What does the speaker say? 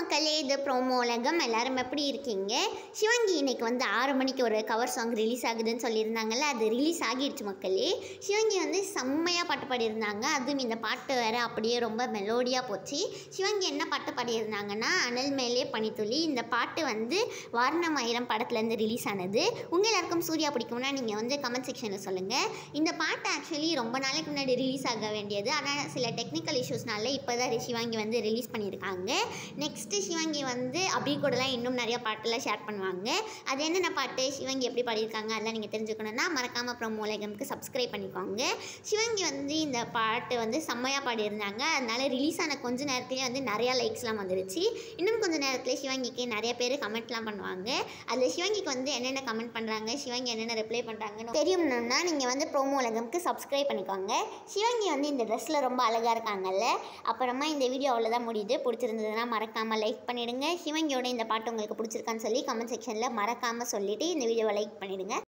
மக்களே இது ப்ரோமோ உலகம் எல்லாரும் எப்படி இருக்கீங்க சிவங்கி இன்னைக்கு வந்து ஆறு மணிக்கு ஒரு கவர் சாங் ரிலீஸ் ஆகுதுன்னு சொல்லியிருந்தாங்கல்ல அது ரிலீஸ் ஆகிடுச்சு மக்களே சிவங்கி வந்து செம்மையாக பாட்டு பாடியிருந்தாங்க அதுவும் இந்த பாட்டு வேற அப்படியே ரொம்ப மெலோடியாக போச்சு சிவங்கி என்ன பாட்டு பாடியிருந்தாங்கன்னா அனல் மேலே பனித்துளி இந்த பாட்டு வந்து வாரணமாயிரம் படத்துலேருந்து ரிலீஸ் ஆனது உங்கள் எல்லாருக்கும் சூர்யா பிடிக்கும்னா நீங்கள் வந்து கமெண்ட் செக்ஷனில் சொல்லுங்கள் இந்த பாட்டு ஆக்சுவலி ரொம்ப நாளைக்கு முன்னாடி ரிலீஸ் ஆக வேண்டியது ஆனால் சில டெக்னிக்கல் இஷ்யூஸ்னால இப்போ தான் சிவாங்கி வந்து ரிலீஸ் பண்ணியிருக்காங்க நெக்ஸ்ட்டு சிவாங்கி வந்து அப்படி கூடலாம் இன்னும் நிறைய பாட்டெல்லாம் ஷேர் பண்ணுவாங்க அது என்னென்ன பாட்டு சிவங்கி எப்படி பாடியிருக்காங்க அதெல்லாம் நீங்கள் தெரிஞ்சுக்கணுன்னா மறக்காமல் அப்புறம் மூலகம்க்கு சப்ஸ்கிரைப் பண்ணிக்கோங்க சிவங்கி வந்து இந்த பாட்டு வந்து செம்மையாக பாடியிருந்தாங்க அதனால ரிலீஸ் ஆன கொஞ்ச நேரத்துலேயே வந்து நிறையா லைக்ஸ்லாம் வந்துருச்சு இன்னும் கொஞ்ச நேரத்தில் சிவங்கிக்கு நிறைய பேர் கமெண்ட்லாம் பண்ணுவாங்க அதில் சிவங்கிக்கு வந்து என்னென்ன கமெண்ட் பண்ணுறாங்க சிவங்கி என்னென்ன ரிப்ளை பண்ணுறாங்கன்னு தெரியும்னா நீங்கள் வந்து ப்ரோமோ உலகம்க்கு சப்ஸ்கிரைப் பண்ணிக்கோங்க சிவங்கி வந்து இந்த ட்ரெஸ்ஸில் ரொம்ப அழகாக இருக்காங்கல்ல அப்புறமா இந்த வீடியோ அவ்வளோதான் முடியுது பிடிச்சிருந்ததுன்னா மறக்காமல் லைக் பண்ணிடுங்க சிவங்கியோட இந்த பாட்டு உங்களுக்கு பிடிச்சிருக்கான்னு சொல்லி கமெண்ட் செக்ஷனில் மறக்காமல் சொல்லிவிட்டு இந்த வீடியோவை லைக் பண்ணிடுங்க